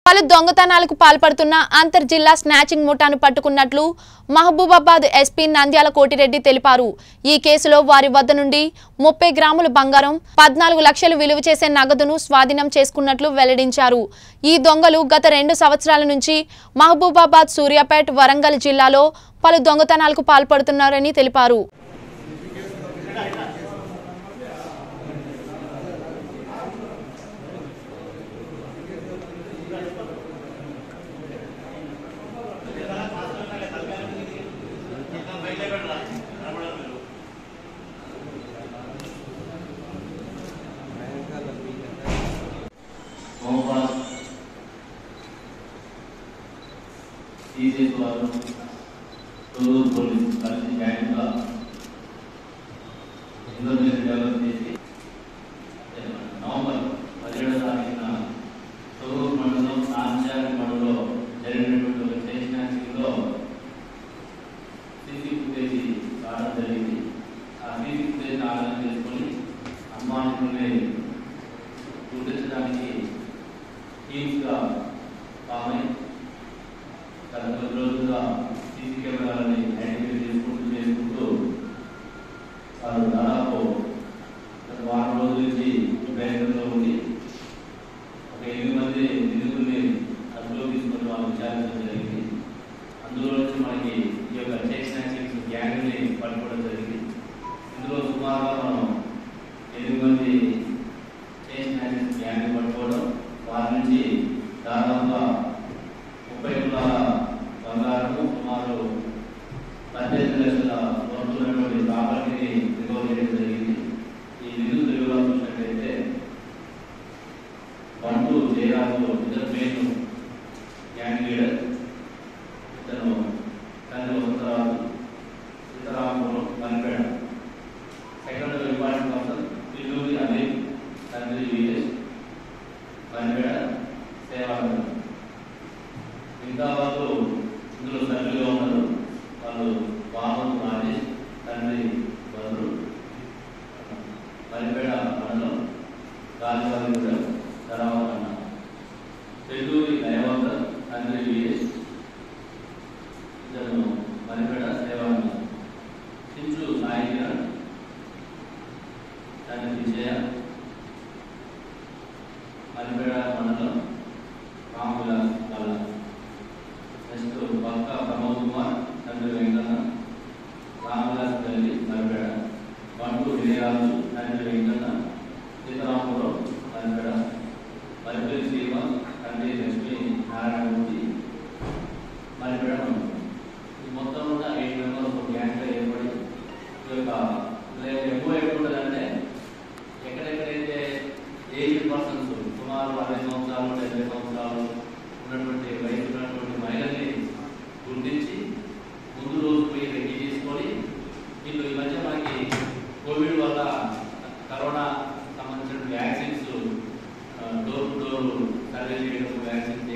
పలు దొంగతనాలకు పాల్పడుతున్న అంతర్ జిల్లా స్నాచింగ్ ముఠాను పట్టుకున్నట్లు మహబూబాబాద్ ఎస్పీ నంద్యాల కోటిరెడ్డి తెలిపారు ఈ కేసులో వారి వద్ద నుండి ముప్పై గ్రాముల బంగారం పద్నాలుగు లక్షలు విలువ చేసే నగదును స్వాధీనం చేసుకున్నట్లు వెల్లడించారు ఈ దొంగలు గత రెండు సంవత్సరాల నుంచి మహబూబాబాద్ సూర్యాపేట్ వరంగల్ జిల్లాలో పలు దొంగతనాలకు పాల్పడుతున్నారని తెలిపారు మహబాద్ టీసీఎస్ వారు తొలూరు పోలీస్ కలిసి జాయింట్గా ఇన్ఫర్మేషన్ డెవలప్ చేసి నవంబర్ పదిహేడవ తారీఖున తొలూరు మండలం నాంచారి మండలంలో జరిగినటువంటి ఒక స్టేషనరీలో సీసీ ఫుటేజ్ రావడం జరిగింది ఆ సీసీ ఫుటేజ్ ఆధారం చేసుకొని అమ్మాయిని గుర్తించడానికి టీమ్స్గా ఫామ్ అయి గత కొద్ది రోజులుగా సీసీ కెమెరాలని ఐడెంటిఫై చేసుకుంటూ చేసుకుంటూ వారు దాదాపు గత వారం రోజుల నుంచి ప్రయత్నంలో ఉండి ఒక ఎనిమిది మంది నిందితుల్ని అదుపులో తీసుకొని వాళ్ళు విచారించడం జరిగింది అందులో నుంచి మనకి ఈ యొక్క చైన్ స్నాచింగ్ గ్యాంగ్ని పట్టుకోవడం జరిగింది ఇందులో సుమారుగా మనం ఎనిమిది మంది చైన్ స్నాచింగ్ గ్యాంగ్ పట్టుకోవడం వారి నుంచి దాదాపుగా ముప్పై తులాల బంగారము సుమారు పద్దెనిమిది లక్షల వస్తున్నటువంటి ప్రాపర్టీని రికవర్ చేయడం జరిగింది ఈ నిధులు వివరాలు చూసినట్లయితే బంటు జయరాజు ఇద్దరు మెయిన్ గ్యాంగ్ లీడర్ ఇతను తండ్రి Vasantharaju Seetharamapuram Kanipeda second important person Illuri Anil తండ్రి వీరేష్ కనిపేడ సేవానందం మిగతా వాళ్ళు ఇందులో తండ్రిగా ఉన్నారు వాళ్ళు వామన్ రాజేష్ తండ్రి బదులు కనిపేడ మండలం రాజవారిగూడెం ధరావత్ అన్న పెళ్ళూరి దయవంతర్ తండ్రి వీరేష్ ఇతను మరిపేడ సేవానందం చించు సాయి కిరణ్ తండ్రి విజయ మరిపేడ మండలం రామవిలాస్ వల్ల నెక్స్ట్ పక్క ప్రమోద్ కుమార్ తండ్రి వెంకన్న రామవిలాస్ తల్లి మరిపేడ బంటు విజయరాజు తండ్రి వెంకన్న సీతారామపురం మరిపేడ మరిపల్లి శ్రీనివాస్ తండ్రి లక్ష్మీ నారాయణమూర్తి మరిపేడ మండలం ఈ మొత్తం కూడా ఎయిట్ మెంబర్స్ ఒక గ్యాంగ్గా ఏర్పడి ఈ యొక్క లే- ఎక్కువ ఎక్కడుంటుందంటే ఎక్కడెక్కడైతే ఏజ్ పర్సన్స్ సుమారు అరవై సంవత్సరాలు డెబ్బై సంవత్సరాలు ఉన్నటువంటి వయసు ఉన్నటువంటి మహిళల్ని గుర్తించి ముందు రోజు పోయి రెడీ చేసుకొని వీళ్ళు ఈ మధ్య మనకి కోవిడ్ వల్ల కరోనా సంబంధించిన vaccines door to door survey చేయడం వ్యాక్సిన్స్